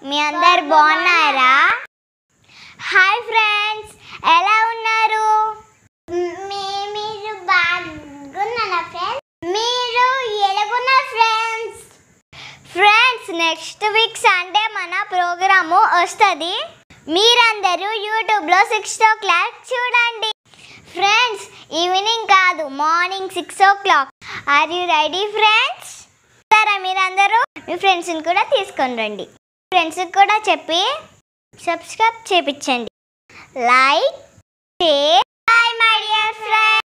మీ అందరు బాగున్నారా hi friends ఎలా ఉన్నారు మీరు బాగున్నారా ఫ్రెండ్స్ మీరు ఎలాగున్నారు friends friends next week Sunday మన ప్రోగ్రాము వస్తుంది మీరందరూ యూట్యూబ్లో సిక్స్ ఓ క్లాక్ చూడండి ఫ్రెండ్స్ ఈవినింగ్ కాదు morning six o'clock are you ready friends సరే మీరందరూ మీ ఫ్రెండ్స్ని కూడా తీసుకొని రండి ఫ్రెండ్స్కి కూడా చెప్పి సబ్స్క్రైబ్ చేపించండి లైక్ షేర్